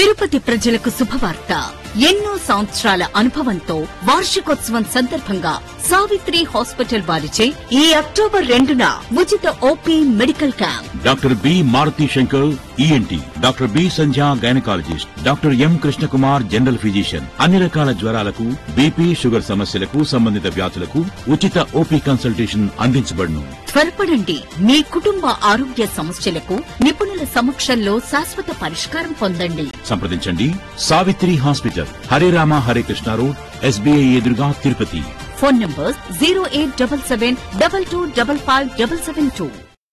తిరుపతి ప్రజలకు శుభవార్త ఎన్నో సంవత్సరాల అనుభవంతో వార్షికోత్సవం సందర్భంగా సావిత్రి హాస్పిటల్ వారిచే ఈ అక్టోబర్ రెండున ఉచిత OP medical camp doctor B Maruti Shankar ENT doctor B Sandhya gynaecologist doctor M Krishnakumar general physician అన్ని రకాల జ్వరాలకు బీపీ షుగర్ సమస్యలకు సంబంధిత వ్యాధులకు ఉచిత ఓపీ కన్సల్టేషన్ అందించబడును త్వరపడండి మీ కుటుంబ ఆరోగ్య సమస్యలకు నిపుణుల సమక్షంలో శాశ్వత పరిష్కారం పొందండి సంప్రదించండి Savitri hospital Hare Rama Hare Krishna road SBI ఎదురుగా Tirupati phone number zero eight double seven double two double five double seven two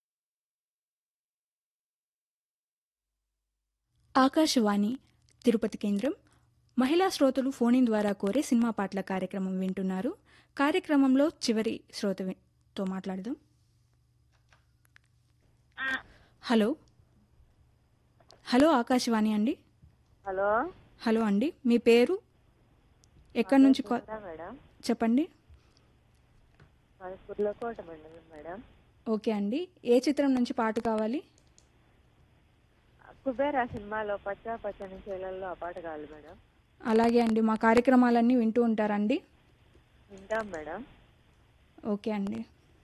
Akashvani Tirupati కేంద్రం మహిళా శ్రోతలు ఫోన్ ద్వారా కోరే సినిమా పాటల కార్యక్రమం వింటున్నారు కార్యక్రమంలో చివరి శ్రోతతో మాట్లాడదాం హలో హలో ఆకాశవాణి అండి హలో హలో అండి మీ పేరు ఎక్కడి నుంచి కాల్ ఉందా మేడం చెప్పండి మాది కుర్లకోట మండలం మేడం ఓకే అండి ఏ చిత్రం నుంచి పాట కావాలి కుబేరా సినిమాలో పచ్చ పచ్చని చేలల్లో ఆ పాట కావాలి మేడం అలాగే అండి మా కార్యక్రమాలన్నీ వింటూ ఉంటారండి వింటాం మేడం ఓకే అండి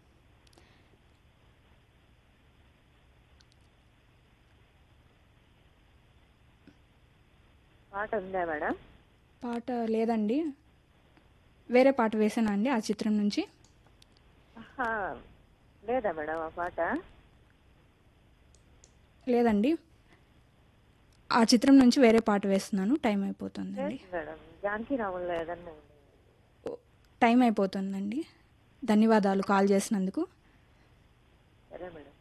పాట ఉందా మేడం పాట లేదండి వేరే పాట వేసానా అండి ఆ చిత్రం నుంచి ఆహా, లేదా మేడం ఆ పాట లేదండి ఆ చిత్రం నుంచి వేరే పాట వేస్తున్నాను టైం అయిపోతుందండి లేదు మేడం జానకి రాముల్లో ఏదన్నా ఉంది. టైం అయిపోతుందండి ధన్యవాదాలు కాల్ చేసినందుకు సరే మేడం